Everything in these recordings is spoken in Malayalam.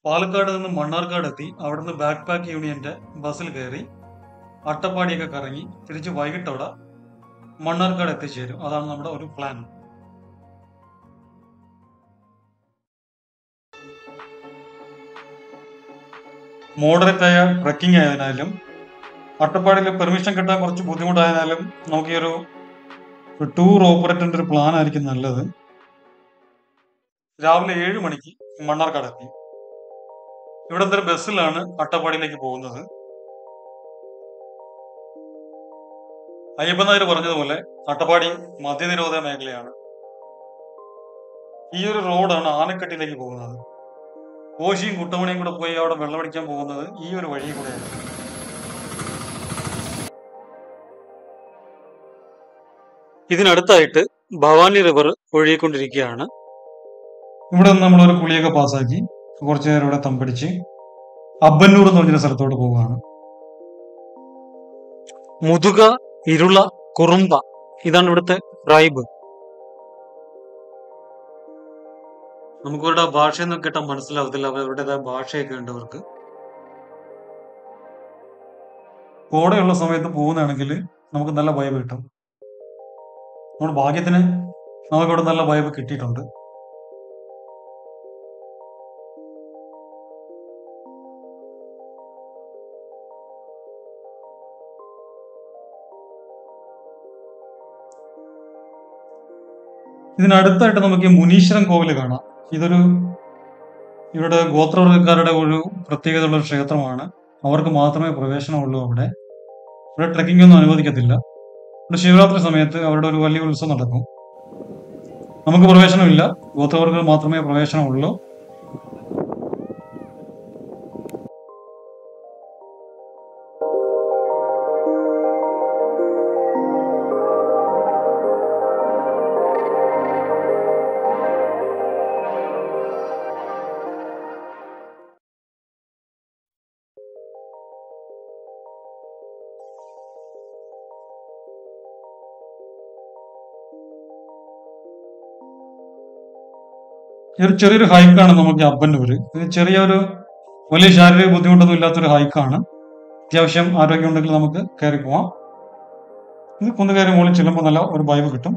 പാലക്കാട് നിന്ന് മണ്ണാർക്കാട് എത്തി അവിടുന്ന് ബാക്ക് പാക്ക് യൂണിയന്റെ ബസ്സിൽ കയറി അട്ടപ്പാടിയൊക്കെ കറങ്ങി തിരിച്ച് വൈകിട്ടോടെ മണ്ണാർക്കാട് എത്തിച്ചേരും അതാണ് നമ്മുടെ ഒരു പ്ലാൻ മോഡറേറ്റ് ആയ ട്രക്കിംഗ് ആയതിനാലും അട്ടപ്പാടിയിൽ പെർമിഷൻ കിട്ടാൻ കുറച്ച് ബുദ്ധിമുട്ടായതിനാലും നമുക്ക് ഈ ഒരു ടൂർ ഓപ്പറേറ്ററിന്റെ ഒരു പ്ലാൻ ആയിരിക്കും നല്ലത് രാവിലെ ഏഴ് മണിക്ക് മണ്ണാർക്കാട് എത്തി ഇവിടെ ഒരു ബസ്സിലാണ് അട്ടപ്പാടിയിലേക്ക് പോകുന്നത് അയ്യപ്പൻ നായർ പറഞ്ഞതുപോലെ അട്ടപ്പാടി മദ്യനിരോധന മേഖലയാണ് ഈ ഒരു റോഡാണ് ആനക്കെട്ടിലേക്ക് പോകുന്നത് കോശിയും കുട്ടമണിയും കൂടെ പോയി അവിടെ വെള്ളമടിക്കാൻ പോകുന്നത് ഈ ഒരു വഴി കൂടെയാണ് ഇതിനടുത്തായിട്ട് ഭവാനി റിവർ ഒഴുകിക്കൊണ്ടിരിക്കുകയാണ് ഇവിടെ നിന്ന് നമ്മളൊരു കുളിയൊക്കെ പാസ്സാക്കി കുറച്ചു നേരം ഇവിടെ തമ്പടിച്ച് അബ്ബന്നൂർ എന്ന് പറഞ്ഞൊരു സ്ഥലത്തോട്ട് പോവുകയാണ് മുതുക ഇരുള കുറുമ്പ ഇതാണ് ഇവിടുത്തെ ട്രൈബ് നമുക്ക് ഇവരുടെ ഭാഷയൊന്നും കേട്ടാൽ മനസ്സിലാവത്തില്ല അവരുടേതായ ഭാഷയൊക്കെ ഉണ്ട് അവർക്ക് കോടയുള്ള സമയത്ത് പോകുന്നതാണെങ്കിൽ നമുക്ക് നല്ല വൈബ് കിട്ടും നമ്മുടെ ഭാഗ്യത്തിന് നമുക്കിവിടെ നല്ല വൈബ് കിട്ടിയിട്ടുണ്ട് ഇതിനടുത്തായിട്ട് നമുക്ക് ഈ മുനീശ്വരൻ കോവിൽ കാണാം ഇതൊരു ഇവിടെ ഗോത്രവർഗക്കാരുടെ ഒരു പ്രത്യേകതയുള്ള ഒരു ക്ഷേത്രമാണ് അവർക്ക് മാത്രമേ പ്രവേശനമുള്ളൂ അവിടെ ഇവിടെ ട്രെക്കിംഗ് ഒന്നും അനുവദിക്കത്തില്ല ഇവിടെ ശിവരാത്രി സമയത്ത് അവരുടെ ഒരു വലിയ ഉത്സവം നടക്കും നമുക്ക് പ്രവേശനമില്ല ഗോത്രവർഗർ മാത്രമേ പ്രവേശനമുള്ളൂ ഒരു ചെറിയൊരു ഹൈക്കാണ് നമുക്ക് ഈ അബ്ബന്നൂര് ഇത് ചെറിയൊരു വലിയ ശാരീരിക ബുദ്ധിമുട്ടൊന്നും ഇല്ലാത്തൊരു ഹൈക്കാണ് അത്യാവശ്യം ആരോഗ്യം ഉണ്ടെങ്കിൽ നമുക്ക് കയറി പോവാം ഇത് കുന്നുകയറി മുകളിൽ ചെല്ലുമ്പോൾ നല്ല ഒരു വൈബ് കിട്ടും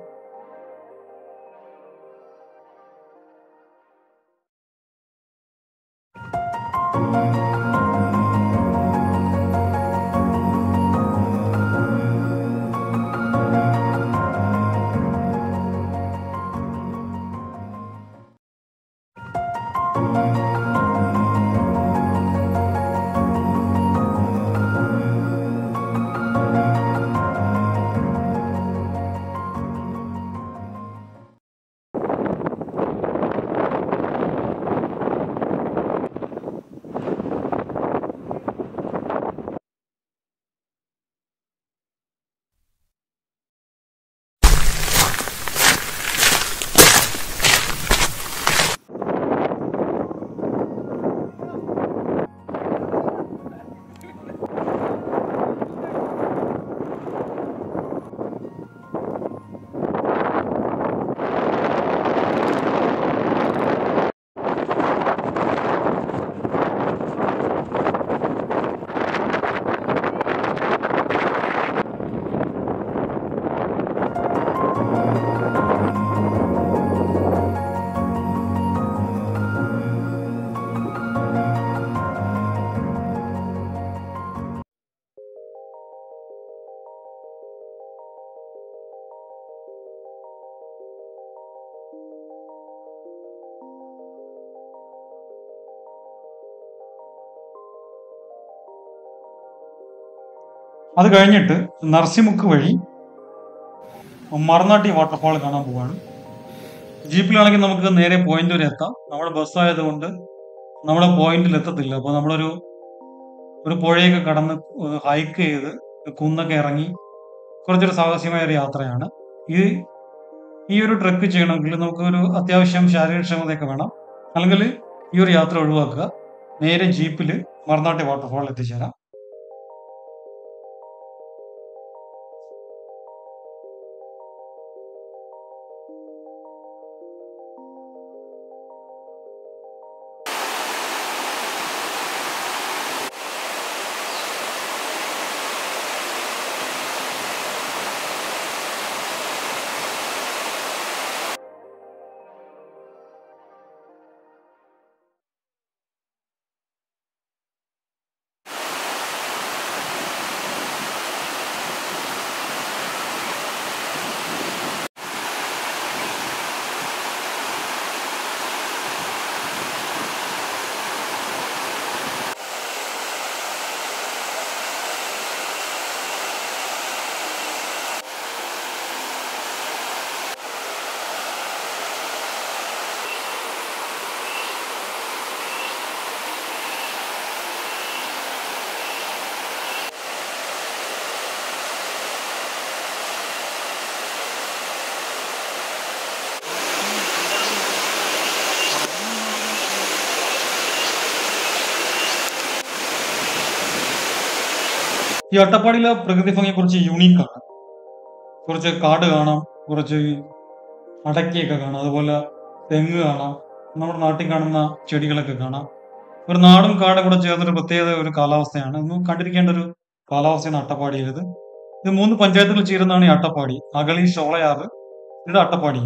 അത് കഴിഞ്ഞിട്ട് നർസിമുക്ക് വഴി മറനാട്ടി വാട്ടർഫാൾ കാണാൻ പോവാണ് ജീപ്പിലാണെങ്കിൽ നമുക്ക് നേരെ പോയിന്റ് വരെ എത്താം നമ്മുടെ ബസ് ആയതുകൊണ്ട് നമ്മുടെ പോയിന്റിൽ എത്തത്തില്ല അപ്പോൾ നമ്മളൊരു ഒരു പുഴയൊക്കെ കടന്ന് ഹൈക്ക് ചെയ്ത് കുന്നൊക്കെ ഇറങ്ങി കുറച്ചൊരു സാഹസികമായ ഒരു യാത്രയാണ് ഈ ഈ ഒരു ട്രെക്ക് ചെയ്യണമെങ്കിൽ നമുക്ക് ഒരു അത്യാവശ്യം ശാരീരികക്ഷമതയൊക്കെ വേണം അല്ലെങ്കിൽ ഈ ഒരു യാത്ര ഒഴിവാക്കുക നേരെ ജീപ്പിൽ മറനാട്ടി വാട്ടർഫാൾ എത്തിച്ചേരാം ഈ അട്ടപ്പാടിയിലെ പ്രകൃതി ഭംഗി കുറച്ച് യുണീക്കാണ് കുറച്ച് കാട് കാണാം കുറച്ച് അടയ്ക്കയൊക്കെ കാണാം അതുപോലെ തെങ്ങ് കാണാം നമ്മുടെ നാട്ടിൽ കാണുന്ന ചെടികളൊക്കെ കാണാം ഒരു നാടും കാടും കൂടെ ചേർന്നൊരു പ്രത്യേക ഒരു കാലാവസ്ഥയാണ് ഒന്ന് കണ്ടിരിക്കേണ്ട ഒരു കാലാവസ്ഥയാണ് അട്ടപ്പാടിയിലേത് ഇത് മൂന്ന് പഞ്ചായത്തുകൾ ചേരുന്നതാണ് ഈ അട്ടപ്പാടി അകളി ഷോളയാറ് ഇത് അട്ടപ്പാടി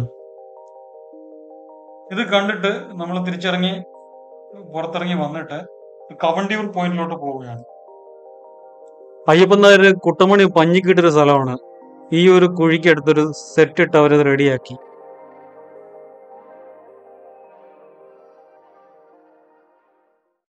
ഇത് കണ്ടിട്ട് നമ്മൾ തിരിച്ചിറങ്ങി പുറത്തിറങ്ങി വന്നിട്ട് കവണ്ടിയൂർ പോയിന്റിലോട്ട് പോവുകയാണ് അയ്യപ്പൻ നായർ കുട്ടമണി പഞ്ഞിക്കിട്ടൊരു സ്ഥലമാണ് ഈ ഒരു കുഴിക്ക് അടുത്തൊരു സെറ്റ് ഇട്ട് അവരത് റെഡിയാക്കി